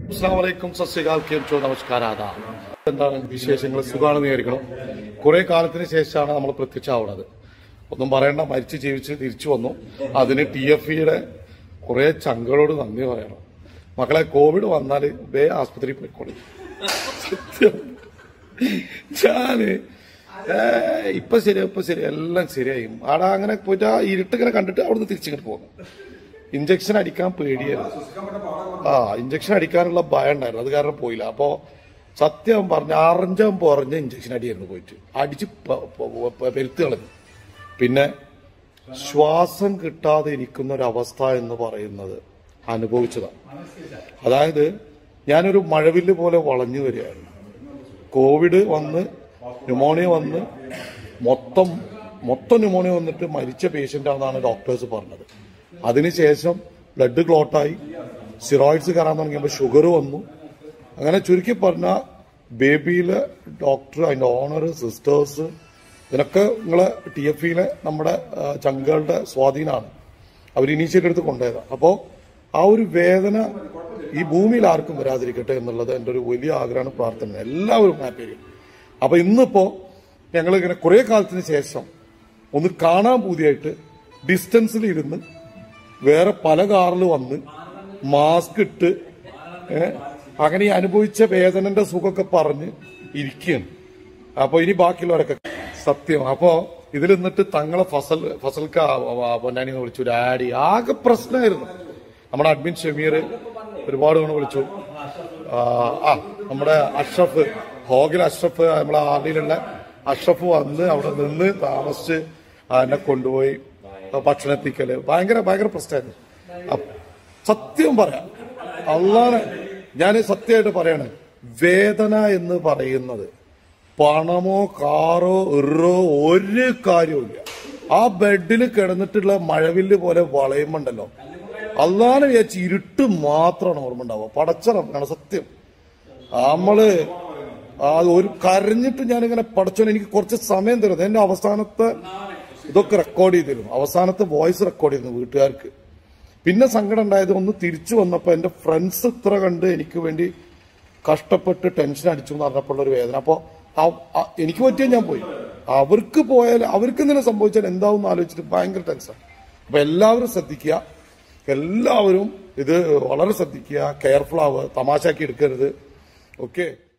അസ്സാം വലൈക്കും സസ്യകാൽ കേൾച്ചോ നമസ്കാരം അതാ എന്താണ് വിശേഷങ്ങൾ സുഖാണെന്ന് വിചാരിക്കണം കുറെ കാലത്തിന് ശേഷമാണ് നമ്മൾ പ്രത്യക്ഷമാവുന്നത് ഒന്നും പറയണ്ട മരിച്ച് ജീവിച്ച് തിരിച്ചു വന്നു അതിന് ടി എഫ് ഇയുടെ കുറെ ചങ്കളോട് നന്ദി പറയണം മക്കളെ കോവിഡ് വന്നാല് വേ ആസ്പത്രിയിൽ പോയിക്കോളി സത്യം ഞാന് ഏ, ഇപ്പൊ ശരി ഇപ്പൊ ശരി എല്ലാം ശരിയായി ആടെ അങ്ങനെ പോയിട്ട് ആ ഇരുട്ടിങ്ങനെ കണ്ടിട്ട് അവിടുന്ന് തിരിച്ചിങ്ങോട്ട് പോകുന്നു ഇഞ്ചക്ഷൻ അടിക്കാൻ പേടിയായിരുന്നു ആ ഇഞ്ചക്ഷൻ അടിക്കാനുള്ള ഭയം ഉണ്ടായിരുന്നു അത് കാരണം പോയില്ല അപ്പോ സത്യം പറഞ്ഞ ആറഞ്ചാം പറഞ്ഞ ഇഞ്ചക്ഷൻ അടിയായിരുന്നു പോയിട്ട് അടിച്ച് പ- പ- പ- പെരുത്ത് കളഞ്ഞു പിന്നെ ശ്വാസം കിട്ടാതെ ഇരിക്കുന്ന ഒരു അവസ്ഥ എന്ന് പറയുന്നത് അനുഭവിച്ചതാണ് അതായത് ഞാനൊരു മഴവില്ല് പോലെ വളഞ്ഞു വരികയായിരുന്നു കോവിഡ് വന്ന് ന്യൂമോണിയ വന്ന് മൊത്തം മൊത്തം ന്യൂമോണിയ വന്നിട്ട് മരിച്ച പേഷ്യന്റ് ആണെന്നാണ് ഡോക്ടേഴ്സ് പറഞ്ഞത് അതിനുശേഷം ബ്ലഡ് ക്ലോട്ടായി സിറോയിഡ്സ് കയറാൻ തുടങ്ങിയപ്പോൾ ഷുഗർ വന്നു അങ്ങനെ ചുരുക്കി പറഞ്ഞ ബേബിയിലെ ഡോക്ടർ അതിന്റെ ഓണർ സിസ്റ്റേഴ്സ് ഇതിനൊക്കെ നിങ്ങളെ ടി എഫ് ഇയിലെ നമ്മുടെ ആ, ചങ്കുകളുടെ സ്വാധീനമാണ് അവർ ഇനീഷ്യേറ്റ് എടുത്ത് കൊണ്ടുപോയതാണ് അപ്പോൾ ആ ഒരു വേദന ഈ ഭൂമിയിൽ ആർക്കും വരാതിരിക്കട്ടെ എന്നുള്ളത് എൻ്റെ ഒരു വലിയ ആഗ്രഹമാണ് പ്രാർത്ഥന എല്ലാവരും ഹാപ്പി ആയിരിക്കും അപ്പൊ ഇന്നിപ്പോ ഞങ്ങൾ ഇങ്ങനെ കുറെ കാലത്തിന് ശേഷം ഒന്ന് കാണാൻ പൂതിയായിട്ട് ഡിസ്റ്റൻസിൽ ഇരുന്ന് വേറെ പല കാറിൽ വന്ന് മാസ്ക് ഇട്ട് ഏ, അങ്ങനെ ഈ അനുഭവിച്ച വേദനന്റെ സുഖമൊക്കെ പറഞ്ഞ് ഇരിക്കുകയാണ് അപ്പൊ ഇനി ബാക്കിയുള്ളവരൊക്കെ സത്യം അപ്പോ ഇതിൽ നിന്നിട്ട് തങ്ങളെ ഫസൽ ഫസൽക്ക പൊന്നാനി എന്ന് വിളിച്ചു ഡാഡി ആകെ പ്രശ്നമായിരുന്നു നമ്മുടെ അഡ്മിൻ ഷമീർ ഒരുപാട് തവണ വിളിച്ചു ആ, ആ നമ്മുടെ അഷ്റഫ് ഹോഗിൽ അഷ്റഫ് നമ്മളെ ആർഡിയിലുള്ള അഷ്റഫ് വന്ന് അവിടെ നിന്ന് താമസിച്ച് എന്നെ കൊണ്ടുപോയി ഭക്ഷണം എത്തിക്കല് ഭയങ്കര ഭയങ്കര പ്രശ്നമായിരുന്നു അപ്പ- സത്യം പറയാം അള്ളാനെ ഞാൻ സത്യമായിട്ട് പറയാണ് വേദന എന്ന് പറയുന്നത് പണമോ കാറോ ഇറോ ഒരു കാര്യവുമില്ല ആ ബെഡിൽ കിടന്നിട്ടുള്ള മഴവില്ല് പോലെ വളയുമുണ്ടല്ലോ അള്ളാനെ വിചാരിച്ച് ഇരുട്ട് മാത്രമാണ് ഓർമ്മ ഉണ്ടാവുക പടച്ചറക്കാണ് സത്യം നമ്മള് ആ ഒരു കരഞ്ഞിട്ട് ഞാനിങ്ങനെ പഠിച്ചോണ്ട് എനിക്ക് കുറച്ച് സമയം തരുന്നത് എന്റെ അവസാനത്തെ ഇതൊക്കെ റെക്കോർഡ് ചെയ്തിരുന്നു അവസാനത്തെ വോയിസ് റെക്കോർഡ് ചെയ്തിരുന്നു വീട്ടുകാർക്ക് പിന്നെ സങ്കടം ഉണ്ടായത് ഒന്ന് തിരിച്ചു വന്നപ്പോ എന്റെ ഫ്രണ്ട്സ് ഇത്ര കണ്ട് എനിക്ക് വേണ്ടി കഷ്ടപ്പെട്ട് ടെൻഷൻ അടിച്ചു എന്ന് പറഞ്ഞപ്പോൾ ഒരു വേദന അപ്പോ ആ- ആ- എനിക്ക് പറ്റിയ ഞാൻ പോയി അവർക്ക് പോയാൽ അവർക്ക് എന്തെങ്കിലും സംഭവിച്ചാൽ എന്താവും എന്ന് ആലോചിച്ചിട്ട് ഭയങ്കര ടെൻഷൻ അപ്പൊ എല്ലാവരും ശ്രദ്ധിക്കുക എല്ലാവരും ഇത് വളരെ ശ്രദ്ധിക്കുക കെയർഫുൾ ആവുക തമാശാക്കി എടുക്കരുത് ഓക്കെ